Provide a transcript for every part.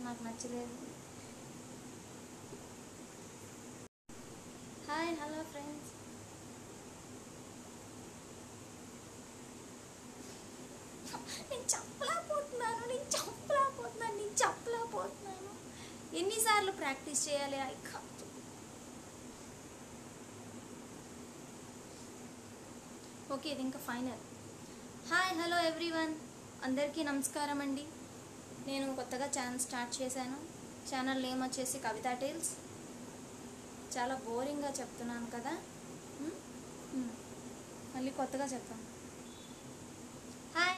నాకు నచ్చలేదు hi hello friends నేను చెప్పలేకపోతున్నాను నేను చెప్పలేకపోతున్నాను నేను చెప్పలేకపోతున్నాను ఎన్నిసార్లు ప్రాక్టీస్ చేయాలి ఐ కాంట్ ఓకే ఇది ఇంకా ఫైనల్ హాయ్ హలో ఎవ్రీవన్ అందరికీ నమస్కారం అండి నేను కొత్తగా ఛానల్ స్టార్ట్ చేశాను ఛానల్ నేమ్ వచ్చేసి కవితా టేల్స్ చాలా బోరింగ్గా చెప్తున్నాను కదా మ్? మ్. మళ్ళీ కొత్తగా చెప్తాను హాయ్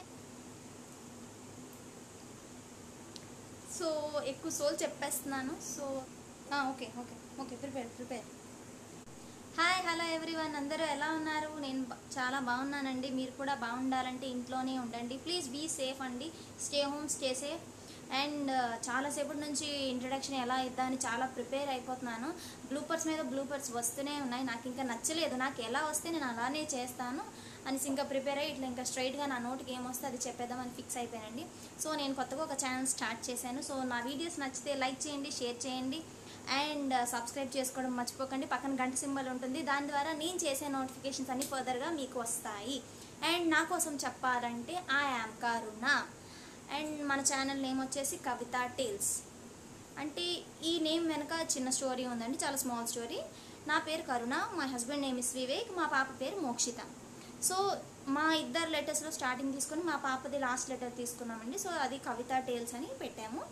సో ఎక్కువ సోల్ చెప్పేస్తున్నాను so okay okay okay prepare prepare hi hello everyone అందరూ ఎలా ఉన్నారు నేను బ- చాలా బాగున్నానండి మీరు కూడా బాగుండాలంటే ఇంట్లోనే ఉండండి ప్లీజ్ బీ సేఫ్ అండి stay home stay safe and చాలాసేపటి నుంచి ఇంట్రడక్షన్ ఎలా ఇద్దా అని చాలా ప్రిపేర్ అయిపోతున్నాను బ్లూపర్స్ మీద బ్లూపర్స్ వస్తూనే ఉన్నాయి నాకు ఇంకా నచ్చలేదు నాకు ఎలా వస్తే నేను అలానే చేస్తాను అని ఇంకా ప్రిపేర్ అయ్యి ఇట్లా ఇంకా స్ట్రైట్గా నా నోటికి ఏమొస్తే అది చెప్పేద్దామని ఫిక్స్ అయిపోయానండి సో నేను కొత్తగా ఒక ఛానల్ స్టార్ట్ చేశాను సో నా వీడియోస్ నచ్చితే లైక్ చేయండి షేర్ చేయండి అండ్ సబ్స్క్రైబ్ చేసుకోవడం మర్చిపోకండి పక్కన గంట సింబల్ ఉంటుంది దాని ద్వారా నేను చేసే నోటిఫికేషన్స్ అన్ని ఫర్దర్గా మీకు వస్తాయి అండ్ నా కోసం చెప్పాలంటే ఐ యామ్ కరుణ అండ్ మన ఛానల్ నేమ్ వచ్చేసి కవిత టేల్స్ అంటే ఈ నేమ్ వెనక చిన్న స్టోరీ ఉందండి చాలా స్మాల్ స్టోరీ నా పేరు కరుణ మా హస్బెండ్ నేమ్ ఇస్ వివేక్ మా పాప పేరు మోక్షిత సో మా ఇద్దరు లెటర్స్లో స్టార్టింగ్ తీసుకొని మా పాపది లాస్ట్ లెటర్ తీసుకున్నామండి సో అది కవిత టేల్స్ అని పెట్టాము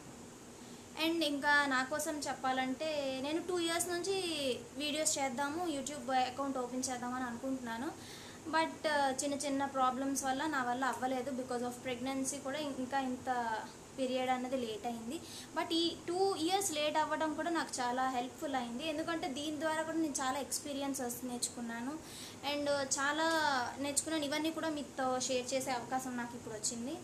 అండ్ ఇంకా నా కోసం చెప్పాలంటే నేను టూ ఇయర్స్ నుంచి వీడియోస్ చేద్దాము యూట్యూబ్ అకౌంట్ ఓపెన్ చేద్దామని అనుకుంటున్నాను బట్ చిన్న చిన్న ప్రాబ్లమ్స్ వల్ల నా వల్ల అవ్వలేదు బికాజ్ ఆఫ్ ప్రెగ్నెన్సీ కూడా ఇంకా ఇంత పీరియడ్ అనేది లేట్ అయింది బట్ ఈ టూ ఇయర్స్ లేట్ అవ్వడం కూడా నాకు చాలా హెల్ప్ఫుల్ అయింది ఎందుకంటే దీని ద్వారా కూడా నేను చాలా ఎక్స్పీరియన్సెస్ నేర్చుకున్నాను అండ్ చాలా నేర్చుకున్నాను ఇవన్నీ కూడా మీతో షేర్ చేసే అవకాశం నాకు ఇప్పుడు వచ్చింది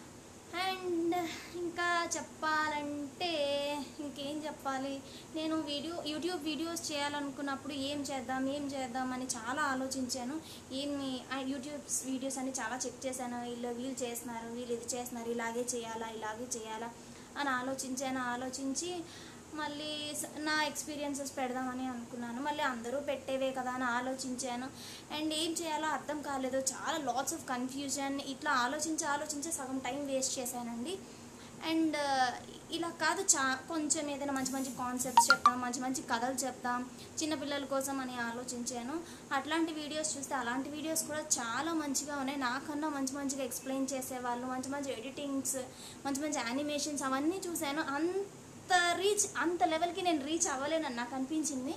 అండ్ ఇంకా చెప్పాలంటే ఇంకేం చెప్పాలి నేను వీడియో యూట్యూబ్ వీడియోస్ చేయాలనుకున్నప్పుడు ఏం చేద్దాం ఏం చేద్దాం అని చాలా ఆలోచించాను ఏమి ఆ యూట్యూబ్ వీడియోస్ అన్ని చాలా చెక్ చేశాను వీళ్ళు వీళ్ళు చేస్తున్నారు వీళ్ళు ఇది చేస్తున్నారు ఇలాగే చేయాలా ఇలాగే చేయాలా అని ఆలోచించాను ఆలోచించి మళ్ళీ స- నా ఎక్స్పీరియన్సెస్ పెడదామని అనుకున్నాను మళ్ళీ అందరూ పెట్టేవే కదా అని ఆలోచించాను అండ్ ఏం చేయాలో అర్థం కాలేదు చాలా లాట్స్ ఆఫ్ కన్ఫ్యూజన్ ఇట్లా ఆలోచించి ఆలోచించి సగం టైం వేస్ట్ చేశానండి అండ్ ఇలా కాదు చా కొంచెం ఏదైనా మంచి మంచి కాన్సెప్ట్స్ చెప్తాం మంచి మంచి కథలు చెప్తాం చిన్నపిల్లల కోసం అని ఆలోచించాను అట్లాంటి వీడియోస్ చూస్తే అలాంటి వీడియోస్ కూడా చాలా మంచిగా ఉన్నాయి నాకన్నా మంచి మంచిగా ఎక్స్ప్లెయిన్ చేసేవాళ్ళు మంచి మంచి ఎడిటింగ్స్ మంచి మంచి యానిమేషన్స్ అవన్నీ చూశాను అంత రీచ్ అంత లెవెల్కి నేను రీచ్ అవ్వలేనని నాకు అనిపించింది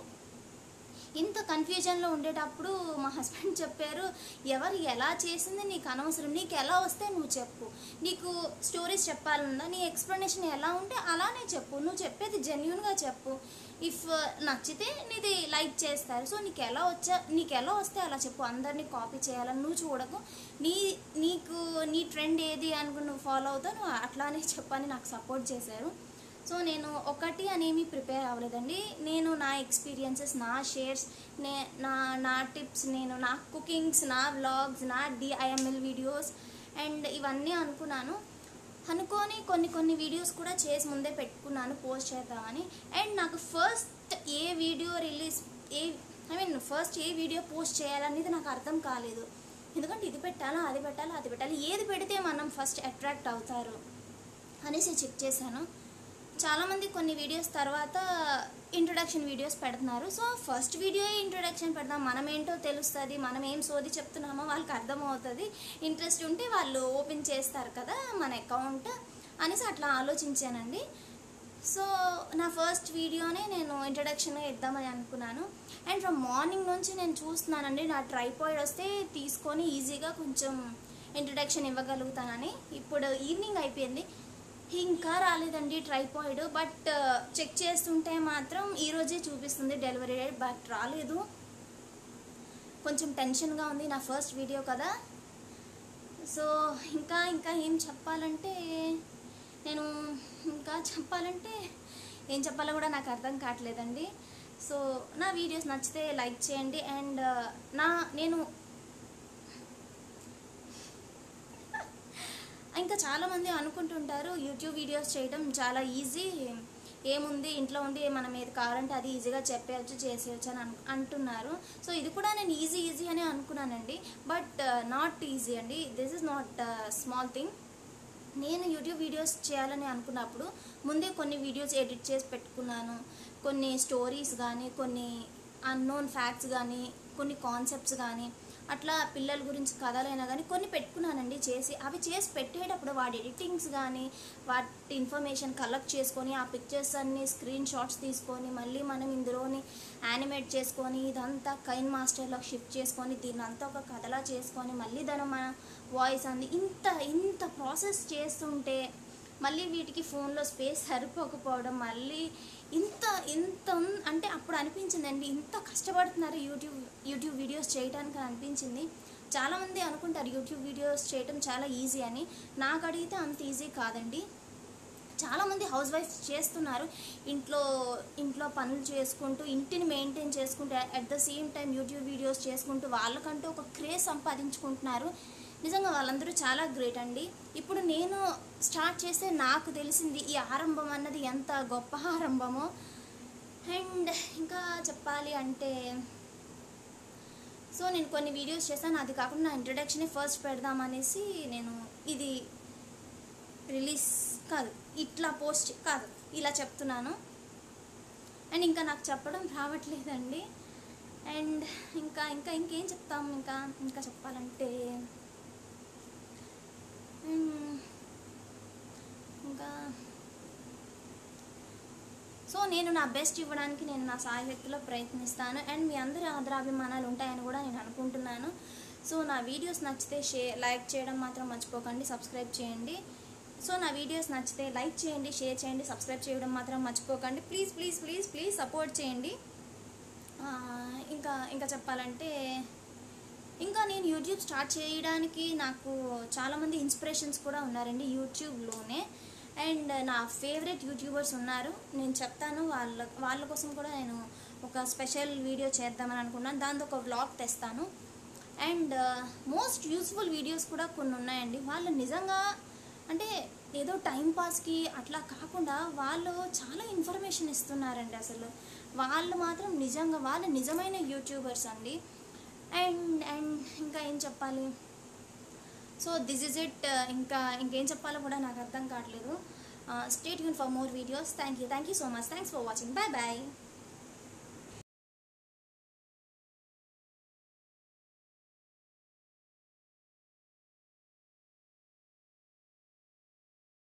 ఇంత కన్ఫ్యూజన్లో ఉండేటప్పుడు మా హస్బెండ్ చెప్పారు ఎవరు ఎలా చేసింది నీకు అనవసరం నీకు ఎలా వస్తే నువ్వు చెప్పు నీకు స్టోరీస్ చెప్పాలన్నా నీ ఎక్స్ప్లెనేషన్ ఎలా ఉంటే అలానే చెప్పు నువ్వు చెప్పేది జెన్యున్గా చెప్పు ఇఫ్ నచ్చితే నీది లైక్ చేస్తారు సో నీకు ఎలా వచ్చా నీకు ఎలా వస్తే అలా చెప్పు అందరినీ కాపీ చేయాలని నువ్వు చూడకు నీ నీకు నీ ట్రెండ్ ఏది అనుకుని నువ్వు ఫాలో అవుతావు నువ్వు అట్లానే చెప్పని నాకు సపోర్ట్ చేశారు సో నేను ఒకటి అనేమి ప్రిపేర్ అవ్వలేదండి నేను నా ఎక్స్పీరియన్సెస్ నా షేర్స్ నే నా నా టిప్స్ నేను నా కుకింగ్స్ నా వ్లాగ్స్ నా డిఐఎంఎల్ వీడియోస్ అండ్ ఇవన్నీ అనుకున్నాను అనుకొని కొన్ని కొన్ని వీడియోస్ కూడా చేసి ముందే పెట్టుకున్నాను పోస్ట్ చేద్దామని అండ్ నాకు ఫస్ట్ ఏ వీడియో రిలీజ్ ఏ ఐ మీన్ ఫస్ట్ ఏ వీడియో పోస్ట్ చేయాలనేది నాకు అర్థం కాలేదు ఎందుకంటే ఇది పెట్టాలా అది పెట్టాలా అది పెట్టాలి ఏది పెడితే మనం ఫస్ట్ అట్రాక్ట్ అవుతారు అనేసి చెక్ చేశాను చాలామంది కొన్ని వీడియోస్ తర్వాత ఇంట్రొడక్షన్ వీడియోస్ పెడుతున్నారు సో ఫస్ట్ వీడియో ఇంట్రొడక్షన్ పెడదాం మనం ఏంటో తెలుస్తుంది మనం ఏం సోది చెప్తున్నామో వాళ్ళకి అర్థమవుతుంది ఇంట్రెస్ట్ ఉంటే వాళ్ళు ఓపెన్ చేస్తారు కదా మన అకౌంట్ అనేసి అట్లా ఆలోచించానండి సో నా ఫస్ట్ వీడియోనే నేను ఇంట్రడక్షన్గా ఇద్దామని అనుకున్నాను అండ్ ఫ్రమ్ మార్నింగ్ నుంచి నేను చూస్తున్నానండి నా ట్రైపాయిడ్ వస్తే తీసుకొని ఈజీగా కొంచెం ఇంట్రడక్షన్ ఇవ్వగలుగుతానని ఇప్పుడు ఈవినింగ్ అయిపోయింది ఇంకా రాలేదండి ట్రైపాయిడ్ బట్ చెక్ చేస్తుంటే మాత్రం ఈరోజే చూపిస్తుంది డెలివరీ డేట్ బట్ రాలేదు కొంచెం టెన్షన్గా ఉంది నా ఫస్ట్ వీడియో కదా సో ఇంకా ఇంకా ఏం చెప్పాలంటే నేను ఇంకా చెప్పాలంటే ఏం చెప్పాలో కూడా నాకు అర్థం కావట్లేదండి సో నా వీడియోస్ నచ్చితే లైక్ చేయండి అండ్ నా నేను ఇంకా చాలామంది అనుకుంటుంటారు యూట్యూబ్ వీడియోస్ చేయడం చాలా ఈజీ ఏముంది ఇంట్లో ఉండి మనం ఏది కావాలంటే అది ఈజీగా చెప్పేయచ్చు చేసేయచ్చు అని అను అంటున్నారు సో ఇది కూడా నేను ఈజీ ఈజీ అని అనుకున్నానండి బట్ నాట్ ఈజీ అండి this is not small thing నేను యూట్యూబ్ వీడియోస్ చేయాలని అనుకున్నప్పుడు ముందే కొన్ని వీడియోస్ ఎడిట్ చేసి పెట్టుకున్నాను కొన్ని స్టోరీస్ కానీ కొన్ని అన్నోన్ ఫ్యాక్ట్స్ కానీ కొన్ని కాన్సెప్ట్స్ కానీ అట్లా పిల్లల గురించి కథలైనా కానీ కొన్ని పెట్టుకున్నానండి చేసి అవి చేసి పెట్టేటప్పుడు వాటి ఎడిటింగ్స్ కానీ వాటి ఇన్ఫర్మేషన్ కలెక్ట్ చేసుకొని ఆ పిక్చర్స్ అన్ని స్క్రీన్ షాట్స్ తీసుకొని మళ్ళీ మనం ఇందులోని యానిమేట్ చేసుకొని ఇదంతా కైన్ మాస్టర్లో షిఫ్ట్ చేసుకొని దీన్ని అంతా ఒక కథలా చేసుకొని మళ్ళీ దాని మన వాయిస్ అంది ఇంత ఇంత ప్రాసెస్ చేస్తుంటే మళ్ళీ వీటికి ఫోన్లో స్పేస్ సరిపోకపోవడం మళ్ళీ ఇంత ఇంత ఉన్- అంటే అప్పుడు అనిపించిందండి ఇంత కష్టపడుతున్నారు యూట్యూబ్ యూట్యూబ్ వీడియోస్ చేయడానికి అని అనిపించింది చాలామంది అనుకుంటారు యూట్యూబ్ వీడియోస్ చేయడం చాలా ఈజీ అని నాకు అడిగితే అంత ఈజీ కాదండి చాలామంది హౌస్ వైఫ్స్ చేస్తున్నారు ఇంట్లో ఇంట్లో పనులు చేసుకుంటూ ఇంటిని మెయింటైన్ చేసుకుంటూ at the same time YouTube videos చేసుకుంటూ వాళ్ళకంటూ ఒక క్రేజ్ సంపాదించుకుంటున్నారు నిజంగా వాళ్ళందరూ చాలా గ్రేట్ అండి ఇప్పుడు నేను స్టార్ట్ చేస్తే నాకు తెలిసింది ఈ ఆరంభం అన్నది ఎంత గొప్ప ఆరంభమో అండ్ ఇంకా చెప్పాలి అంటే సో నేను కొన్ని వీడియోస్ చేశాను అది కాకుండా నా ఇంట్రడక్షనే ఫస్ట్ పెడదామనేసి నేను ఇది రిలీజ్ కాదు ఇట్లా పోస్ట్ కాదు ఇలా చెప్తున్నాను అండ్ ఇంకా నాకు చెప్పడం రావట్లేదండి అండ్ ఇంకా ఇంకా ఇంకేం చెప్తాం ఇంకా ఇంకా చెప్పాలంటే మ్మ్, ఇంకా సో నేను నా బెస్ట్ ఇవ్వడానికి నేను నా సాయశక్తిలో ప్రయత్నిస్తాను అండ్ మీ అందరి ఆదరాభిమానాలు ఉంటాయని కూడా నేను అనుకుంటున్నాను సో నా వీడియోస్ నచ్చితే షేర్ లైక్ చేయడం మాత్రం మర్చిపోకండి సబ్స్క్రైబ్ చేయండి సో నా వీడియోస్ నచ్చితే లైక్ చేయండి షేర్ చేయండి సబ్స్క్రైబ్ చేయడం మాత్రం మర్చిపోకండి please please please please support చేయండి ఆ, ఇంకా ఇంకా చెప్పాలంటే ఇంకా నేను యూట్యూబ్ స్టార్ట్ చేయడానికి నాకు చాలామంది ఇన్స్పిరేషన్స్ కూడా ఉన్నారండి యూట్యూబ్లోనే అండ్ నా ఫేవరెట్ యూట్యూబర్స్ ఉన్నారు నేను చెప్తాను వాళ్ళ వాళ్ళ కోసం కూడా నేను ఒక స్పెషల్ వీడియో చేద్దామని అనుకున్నాను దాంతో ఒక వ్లాగ్ తెస్తాను అండ్ మోస్ట్ యూస్ఫుల్ వీడియోస్ కూడా కొన్ని ఉన్నాయండి వాళ్ళు నిజంగా అంటే ఏదో టైం పాస్కి అట్లా కాకుండా వాళ్ళు చాలా ఇన్ఫర్మేషన్ ఇస్తున్నారండి అసలు వాళ్ళు మాత్రం నిజంగా వాళ్ళు నిజమైన యూట్యూబర్స్ అండి అండ్ అండ్ ఇంకా ఏం చెప్పాలి సో దిస్ ఇస్ ఇట్ ఇంకా ఇంకేం చెప్పాలో కూడా నాకు అర్థం కావట్లేదు స్టేట్ యూన్ for more videos thank you thank you so much thanks for watching bye bye